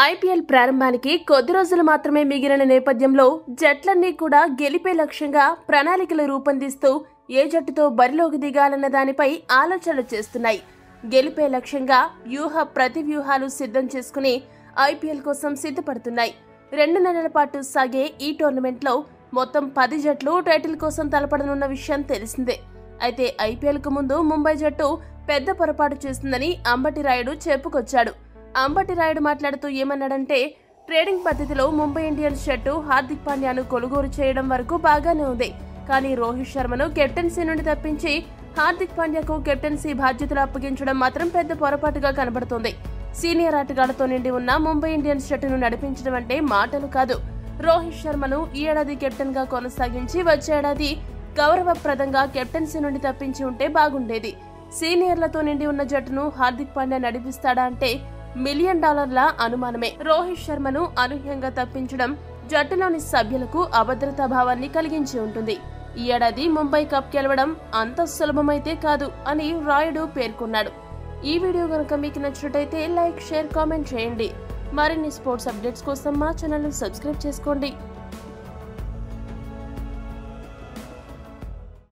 IPL ప్రారంభానికి కొద్ది రోజులు మాత్రమే మిగిలిన నేపథ్యంలో జట్లన్నీ కూడా గెలిపే లక్ష్యంగా ప్రణాళికలు రూపొందిస్తూ ఏ జట్టుతో బరిలోకి దిగాలన్న దానిపై ఆలోచనలు చేస్తున్నాయి గెలిపే లక్ష్యంగా వ్యూహ ప్రతి వ్యూహాలు సిద్ధం చేసుకుని ఐపీఎల్ కోసం సిద్ధపడుతున్నాయి రెండు నెలల పాటు సాగే ఈ టోర్నమెంట్లో మొత్తం పది జట్లు టైటిల్ కోసం తలపడనున్న విషయం తెలిసిందే అయితే ఐపీఎల్ కు ముందు ముంబై జట్టు పెద్ద పొరపాటు చేసిందని అంబటి రాయుడు చెప్పుకొచ్చాడు అంబటి రాయుడు మాట్లాడుతూ ఏమన్నాడంటే ట్రేడింగ్ పద్ధతిలో ముంబై ఇండియన్స్ జట్టు హార్దిక్ పాండ్యాను కొనుగోలు చేయడం వరకు బాగానే ఉంది కానీ రోహిత్ శర్మను కెప్టెన్సీ నుండి తప్పించి హార్దిక్ పాండ్యాకు కెప్టెన్సీ బాధ్యతలు అప్పగించడం మాత్రం పెద్ద పొరపాటుగా కనబడుతోంది సీనియర్ ఆటగాళ్లతో నిండి ఉన్న ముంబై ఇండియన్స్ జట్టును నడిపించడం అంటే మాటలు కాదు రోహిత్ శర్మను ఈ ఏడాది కెప్టెన్ గా కొనసాగించి వచ్చే ఏడాది గౌరవప్రదంగా కెప్టెన్సీ నుండి తప్పించి ఉంటే బాగుండేది సీనియర్లతో నిండి ఉన్న జట్టును హార్దిక్ పాండ్యా నడిపిస్తాడా అంటే మిలియన్ డాలర్ల అనుమానమే రోహిత్ శర్మను అనూహ్యంగా తప్పించడం జట్టులోని సభ్యులకు అభద్రతా భావాన్ని కలిగించి ఉంటుంది ఈ ఏడాది ముంబై కప్ గెలవడం అంత సులభమైతే కాదు అని రాయుడు పేర్కొన్నాడు ఈ వీడియో కనుక మీకు నచ్చినట్టయితే లైక్ షేర్ కామెంట్ చేయండి మరిన్ని స్పోర్ట్స్ అప్డేట్స్ కోసం మా ఛానల్ సబ్స్క్రైబ్ చేసుకోండి